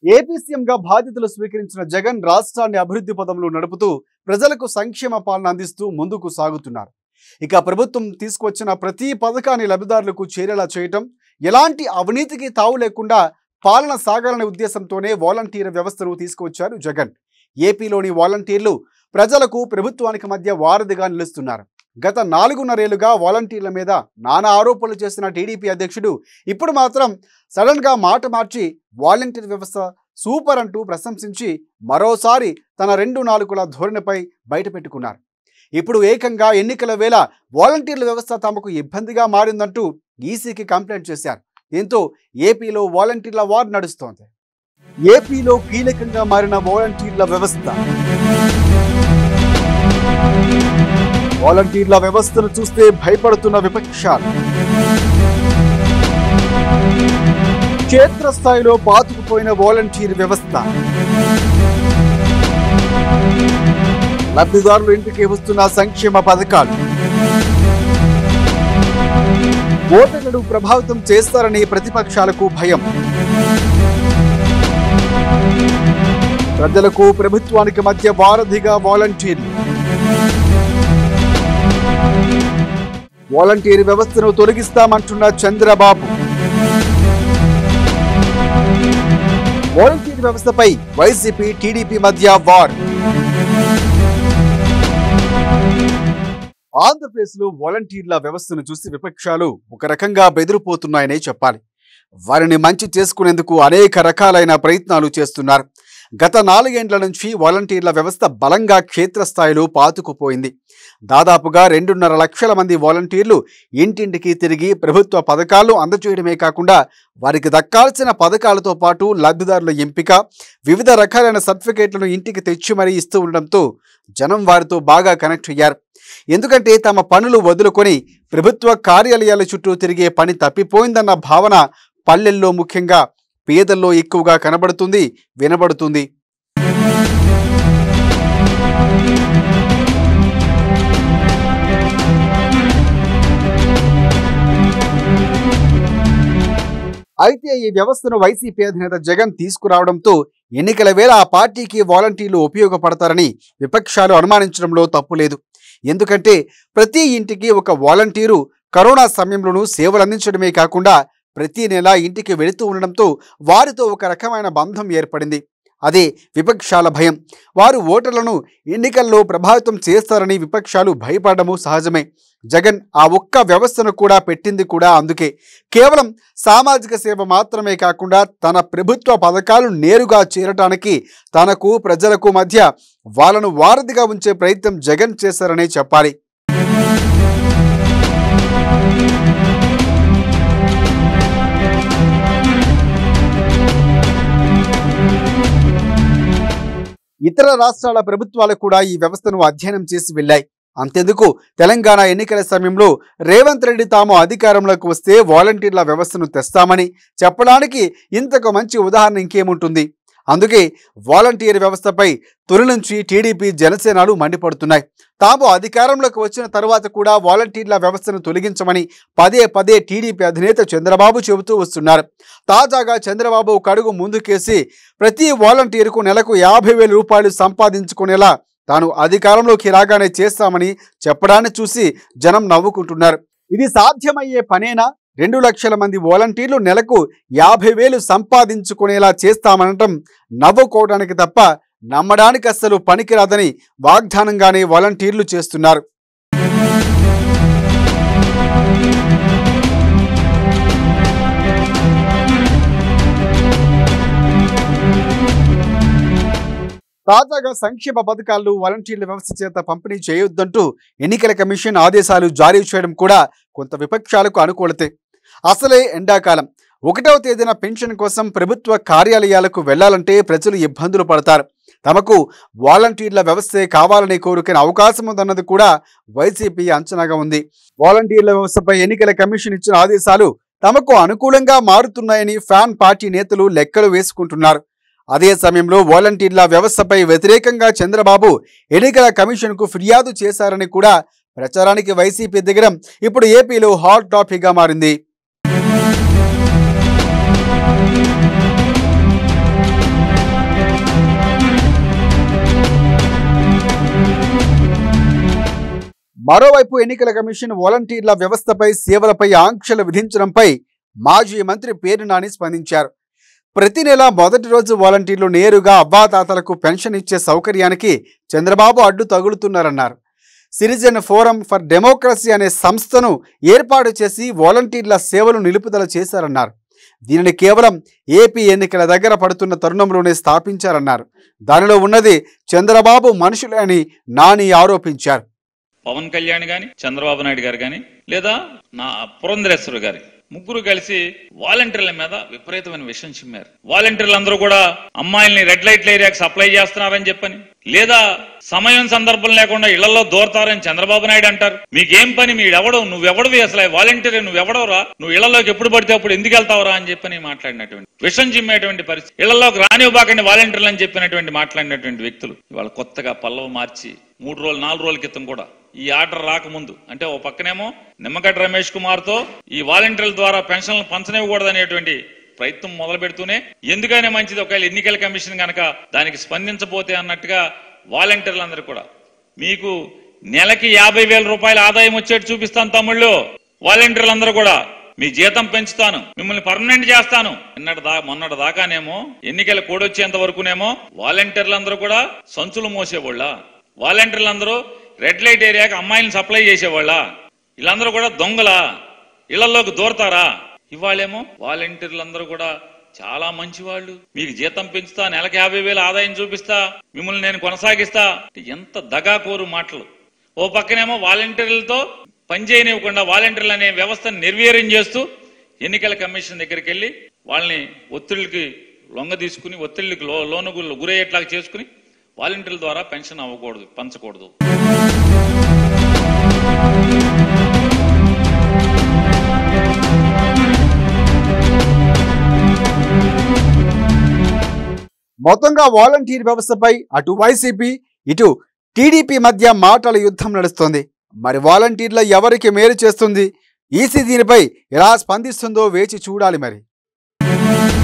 AP సీఎంగా బాధ్యతలు స్వీకరించిన జగన్ రాష్ట్రాన్ని అభివృద్ధి పదంలో నడుపుతూ ప్రజలకు సంక్షేమ పాలన అందిస్తూ ముందుకు సాగుతున్నారు ఇక ప్రభుత్వం తీసుకొచ్చిన ప్రతి పథకాన్ని లబ్ధిదారులకు చేరేలా చేయటం ఎలాంటి అవినీతికి తావు లేకుండా పాలన సాగాలనే ఉద్దేశంతోనే వాలంటీర్ వ్యవస్థను తీసుకువచ్చారు జగన్ ఏపీలోని వాలంటీర్లు ప్రజలకు ప్రభుత్వానికి మధ్య వారధిగా నిలుస్తున్నారు గత నాలుగున్నరేళ్లుగా వాలంటీర్ల మీద నానా ఆరోపణలు చేసిన టీడీపీ అధ్యక్షుడు ఇప్పుడు మాత్రం సడన్ గా మాట మార్చి వాలంటీర్ వ్యవస్థ సూపర్ అంటూ ప్రశంసించి మరోసారి తన రెండు నాలుగుల ధోరణిపై బయటపెట్టుకున్నారు ఇప్పుడు ఏకంగా ఎన్నికల వేళ వాలంటీర్ల వ్యవస్థ తమకు ఇబ్బందిగా మారిందంటూ ఈసీకి కంప్లైంట్ చేశారు దీంతో ఏపీలో వాలంటీర్ల వార్ నడుస్తోంది ఏపీలో కీలకంగా మారిన వాలంటీర్ల వ్యవస్థ వాలంటీర్ల వ్యవస్థను చూస్తే భయపడుతున్న విపక్షాలు క్షేత్రస్థాయిలో పాతుకుపోయిన వాలంటీర్ వ్యవస్థ లబ్ధిదారులు ఇంటికి వస్తున్న సంక్షేమ పథకాలు ఓటర్లను ప్రభావితం చేస్తారని ప్రతిపక్షాలకు భయం ప్రజలకు ప్రభుత్వానికి మధ్య వారధిగా వాలంటీర్లు వాలంటీర్ వ్యవస్థను తొలగిస్తామంటున్న చంద్రబాబు వాలంటీర్ వ్యవస్థపై వైసీపీ టీడీపీ మధ్య వార్ ఆంధ్రప్రదేశ్లో వాలంటీర్ల వ్యవస్థను చూసి విపక్షాలు ఒక రకంగా బెదిరిపోతున్నాయనే చెప్పాలి వారిని మంచి చేసుకునేందుకు అనేక రకాలైన ప్రయత్నాలు చేస్తున్నారు గత నాలుగేండ్ల నుంచి వాలంటీర్ల వ్యవస్థ బలంగా క్షేత్రస్థాయిలో పాతుకుపోయింది దాదాపుగా రెండున్నర లక్షల మంది వాలంటీర్లు ఇంటింటికి తిరిగి ప్రభుత్వ పథకాలు అందజేయడమే కాకుండా వారికి దక్కాల్సిన పథకాలతో పాటు లబ్ధిదారుల ఎంపిక వివిధ రకాలైన సర్టిఫికేట్లను ఇంటికి తెచ్చి మరీ ఇస్తూ ఉండడంతో జనం వారితో బాగా కనెక్ట్ అయ్యారు ఎందుకంటే తమ పనులు వదులుకొని ప్రభుత్వ కార్యాలయాల చుట్టూ తిరిగే పని తప్పిపోయిందన్న భావన పల్లెల్లో ముఖ్యంగా పేదల్లో ఎక్కువగా కనబడుతుంది వినబడుతుంది అయితే ఈ వ్యవస్థను వైసీపీ అధినేత జగన్ తీసుకురావడంతో ఎన్నికల వేళ ఆ పార్టీకి వాలంటీర్లు ఉపయోగపడతారని విపక్షాలు అనుమానించడంలో తప్పు లేదు ఎందుకంటే ప్రతి ఇంటికి ఒక వాలంటీరు కరోనా సమయంలోనూ సేవలు అందించడమే కాకుండా ప్రతి నెల ఇంటికి వెళుతూ ఉండడంతో వారితో ఒక రకమైన బంధం ఏర్పడింది అదే విపక్షాల భయం వారు ఓటర్లను ఎన్నికల్లో ప్రభావితం చేస్తారని విపక్షాలు భయపడము సహజమే జగన్ ఆ ఒక్క వ్యవస్థను కూడా పెట్టింది కూడా అందుకే కేవలం సామాజిక సేవ మాత్రమే కాకుండా తన ప్రభుత్వ పథకాలు నేరుగా చేరటానికి తనకు ప్రజలకు మధ్య వాళ్ళను వారధిగా ఉంచే ప్రయత్నం జగన్ చేశారనే చెప్పాలి ఇతర రాష్ట్రాల ప్రభుత్వాలు కూడా ఈ వ్యవస్థను అధ్యయనం చేసి వెళ్ళాయి అంతెందుకు తెలంగాణ ఎన్నికల సమయంలో రేవంత్ రెడ్డి తాము అధికారంలోకి వస్తే వాలంటీర్ల వ్యవస్థను తెస్తామని చెప్పడానికి ఇంతకు మంచి ఉదాహరణ ఇంకేముంటుంది అందుకే వాలంటీర్ వ్యవస్థపై తొలి నుంచి టీడీపీ జనసేనలు మండిపడుతున్నాయి తాము అధికారంలోకి వచ్చిన తర్వాత కూడా వాలంటీర్ల వ్యవస్థను తొలగించమని పదే పదే టీడీపీ అధినేత చంద్రబాబు చెబుతూ వస్తున్నారు తాజాగా చంద్రబాబు ఒక అడుగు ముందుకేసి ప్రతి వాలంటీర్కు నెలకు యాభై వేల రూపాయలు సంపాదించుకునేలా తాను అధికారంలోకి రాగానే చేస్తామని చెప్పడాన్ని చూసి జనం నవ్వుకుంటున్నారు ఇది సాధ్యమయ్యే పనేనా రెండు లక్షల మంది వాలంటీర్లు నెలకు యాభై వేలు సంపాదించుకునేలా చేస్తామనటం నవ్వుకోవడానికి తప్ప నమ్మడానికి అస్సలు పనికిరాదని వాగ్దానంగానే వాలంటీర్లు చేస్తున్నారు తాజాగా సంక్షేమ పథకాలు వాలంటీర్ల వ్యవస్థ చేత పంపిణీ చేయొద్దంటూ ఎన్నికల కమిషన్ ఆదేశాలు జారీ చేయడం కూడా కొంత విపక్షాలకు అనుకూలతే అసలే ఎండాకాలం ఒకటవ తేదీన పెన్షన్ కోసం ప్రభుత్వ కార్యాలయాలకు వెళ్లాలంటే ప్రజలు ఇబ్బందులు పడతారు తమకు వాలంటీర్ల వ్యవస్థే కావాలనే కోరుకునే అవకాశం ఉందన్నది కూడా వైసీపీ అంచనాగా ఉంది వాలంటీర్ల వ్యవస్థపై ఎన్నికల కమిషన్ ఇచ్చిన ఆదేశాలు తమకు అనుకూలంగా మారుతున్నాయని ఫ్యాన్ పార్టీ నేతలు లెక్కలు వేసుకుంటున్నారు అదే సమయంలో వాలంటీర్ల వ్యవస్థపై వ్యతిరేకంగా చంద్రబాబు ఎన్నికల కమిషన్కు ఫిర్యాదు చేశారని కూడా ప్రచారానికి వైసీపీ దిగడం ఇప్పుడు ఏపీలో హాట్ టాపిక్గా మారింది మరోవైపు ఎన్నికల కమిషన్ వాలంటీర్ల వ్యవస్థపై సేవలపై ఆంక్షలు విధించడంపై మాజీ మంత్రి పేరు నాని స్పందించారు ప్రతి నెల మొదటి రోజు వాలంటీర్లు నేరుగా అవ్వాతాతలకు పెన్షన్ ఇచ్చే సౌకర్యానికి చంద్రబాబు అడ్డు తగులుతున్నారన్నారు సిటిజన్ ఫోరం ఫర్ డెమోక్రసీ అనే సంస్థను ఏర్పాటు చేసి వాలంటీర్ల సేవలు నిలుపుదల చేశారన్నారు దీనిని కేవలం ఏపీ ఎన్నికల దగ్గర పడుతున్న తరుణంలోనే స్థాపించారన్నారు దానిలో ఉన్నది చంద్రబాబు మనుషులే అని నాని ఆరోపించారు పవన్ కళ్యాణ్ గాని చంద్రబాబు నాయుడు గారు గాని లేదా నా పురంధరేశ్వరు గారి ముగ్గురు కలిసి వాలంటీర్ల మీద విపరీతమైన విషయం చిమ్మారు వాలంటీర్లు అందరూ కూడా అమ్మాయిల్ని రెడ్ లైట్ల ఏరియాకి సప్లై చేస్తున్నారని చెప్పని లేదా సమయం సందర్భం లేకుండా ఇళ్లలో దోరతారని చంద్రబాబు నాయుడు అంటారు మీకేం పని మీడెవడవు నువ్వెవడవి అసలు వాలంటీర్ నువ్వెవడవురా నువ్వు ఇళ్లలోకి ఎప్పుడు పడితే అప్పుడు ఎందుకు వెళ్తావురా అని చెప్పని మాట్లాడినటువంటి విషం చిమ్మేటువంటి పరిస్థితి ఇళ్లలోకి రానివ్వబాకండి వాలంటీర్లు అని చెప్పినటువంటి మాట్లాడినటువంటి వ్యక్తులు ఇవాళ కొత్తగా పల్లవ మార్చి మూడు రోజులు నాలుగు రోజుల క్రితం కూడా ఈ ఆర్డర్ రాకముందు అంటే ఓ పక్కనేమో నిమ్మగడ్డ రమేష్ కుమార్ తో ఈ వాలంటీర్ల ద్వారా పెన్షన్లు పంచనివ్వకూడదనేటువంటి ప్రయత్నం మొదలు పెడుతూనే ఎందుకైనా మంచిది ఒకవేళ ఎన్నికల కమిషన్ కనుక దానికి స్పందించబోతే అన్నట్టుగా వాలంటీర్లందరూ కూడా మీకు నెలకి యాభై వేల రూపాయల ఆదాయం వచ్చేట్టు చూపిస్తాను తమ్ముళ్ళు వాలంటీర్లందరూ కూడా మీ జీతం పెంచుతాను మిమ్మల్ని పర్మనెంట్ చేస్తాను నిన్నటి దా మొన్నటి దాకానేమో ఎన్నికల కోడ్ వచ్చేంత వరకునేమో వాలంటీర్లందరూ కూడా సంచులు మోసేవాళ్ళ వాలంటీర్లందరూ రెడ్ లైట్ ఏరియాకి అమ్మాయిలను సప్లై చేసేవాళ్ళ వీళ్ళందరూ కూడా దొంగలా ఇళ్లలోకి దూరతారా ఇవాళేమో వాలంటీర్లందరూ కూడా చాలా మంచి వాళ్ళు మీకు జీతం పెంచుతా నెలకు యాభై వేలు ఆదాయం చూపిస్తా మిమ్మల్ని నేను కొనసాగిస్తా ఎంత దగాకోరు మాటలు ఓ పక్కనేమో వాలంటీర్లతో పనిచేయనివ్వకుండా వాలంటీర్లు అనే వ్యవస్థను నిర్వీర్యం చేస్తూ ఎన్నికల కమిషన్ దగ్గరికి వెళ్ళి వాళ్ళని ఒత్తిళ్ళకి లొంగ తీసుకుని ఒత్తిళ్ళకి లో లోనుకు గురయ్యేట్లాగా చేసుకుని వాలంటీర్ల ద్వారా పెన్షన్ అవ్వకూడదు పంచకూడదు మొత్తంగా వాలంటీర్ వ్యవస్థపై అటు వైసీపీ ఇటు టీడీపీ మధ్య మాటల యుద్ధం నడుస్తోంది మరి వాలంటీర్ల ఎవరికి మేలు చేస్తుంది ఈసీ దీనిపై ఎలా స్పందిస్తుందో వేచి చూడాలి మరి